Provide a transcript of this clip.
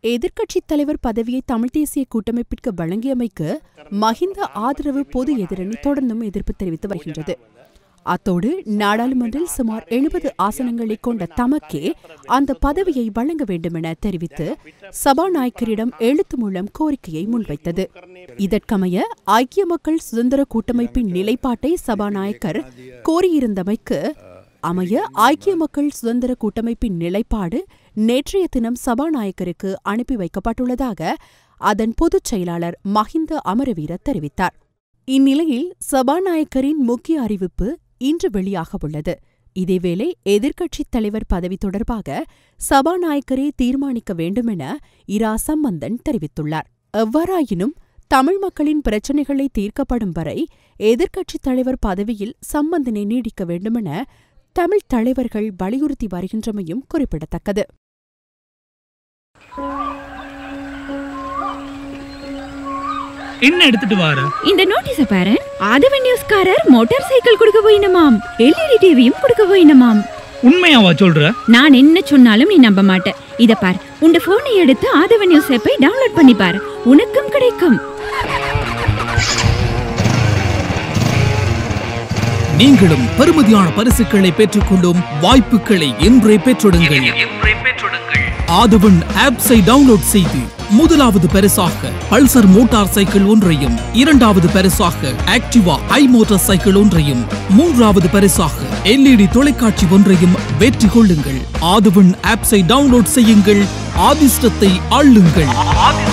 எதிர்க்கட்சித் தலைவர் பதவியை தமிழ் தேசிய கூட்டமைப்பிற்கு வழங்கியமைக்கு மஹிந்த ஆதரவு பொது எதிரணி தொடர்ந்தும் எதிர்ப்பு தெரிவித்து வருகின்றது அத்தோடு நாடாளுமன்றில் சுமார் எழுபது ஆசனங்களை கொண்ட தமக்கே அந்த பதவியை வழங்க வேண்டுமென தெரிவித்து சபாநாயகரிடம் எழுத்து மூலம் கோரிக்கையை முன்வைத்தது இதற்கமைய ஐக்கிய மக்கள் சுதந்திர கூட்டமைப்பின் நிலைப்பாட்டை சபாநாயகர் கோரியிருந்தமைக்கு அமைய ஐக்கிய மக்கள் சுதந்திர கூட்டமைப்பின் நிலைப்பாடு நேற்றைய தினம் சபாநாயகருக்கு அனுப்பி வைக்கப்பட்டுள்ளதாக அதன் பொதுச் செயலாளர் மஹிந்த அமரவீர தெரிவித்தார் இந்நிலையில் சபாநாயகரின் முக்கிய அறிவிப்பு இன்று வெளியாக உள்ளது இதேவேளை எதிர்க்கட்சித் தலைவர் பதவி தொடர்பாக சபாநாயகரே தீர்மானிக்க வேண்டுமென இரா சம்பந்தன் தெரிவித்துள்ளார் எவ்வாறாயினும் தமிழ் மக்களின் பிரச்சினைகளை தீர்க்கப்படும் வரை எதிர்க்கட்சித் தலைவர் பதவியில் சம்பந்தனை நீடிக்க வேண்டுமென தமிழ் தலைவர்கள் வலியுறுத்தி வருகின்றமையும் குறிப்பிடத்தக்கது என்ன எடுத்துட்டு வார இந்த நோட்டீஸ பாரு ஆதவன் நியூஸ்காரர் மோட்டார் சைக்கிள் கொடுக்க போயினமாம் எல்இடி டிவியும் கொடுக்க போயினமாம் உண்மையாவா சொல்ற நான் என்ன சொன்னாலும் நீ நம்ப மாட்ட இத பார் உங்க போனை எடுத்து ஆதவன் நியூஸ் ஆப்பை டவுன்லோட் பண்ணி பார் உனக்கும் கிடைக்கும் நீங்களும் பெறுமதியான பரிசுகளை பெற்றுக்கொள்ளும் வாய்ப்புகளை இன்றே பெற்றுடுங்கள் ஆதவன் ஆப்ஸை டவுன்லோட் செய்து முதலாவது பரிசாக பல்சர் மோட்டார் சைக்கிள் ஒன்றையும் இரண்டாவது பரிசாக ஆக்டிவா ஐ மோட்டார் சைக்கிள் ஒன்றையும் மூன்றாவது பரிசாக எல்இடி தொலைக்காட்சி ஒன்றையும் வெற்றி கொள்ளுங்கள் ஆதவன் ஆப்ஸை டவுன்லோட் செய்யுங்கள் ஆதிஷ்டத்தை ஆளுங்கள்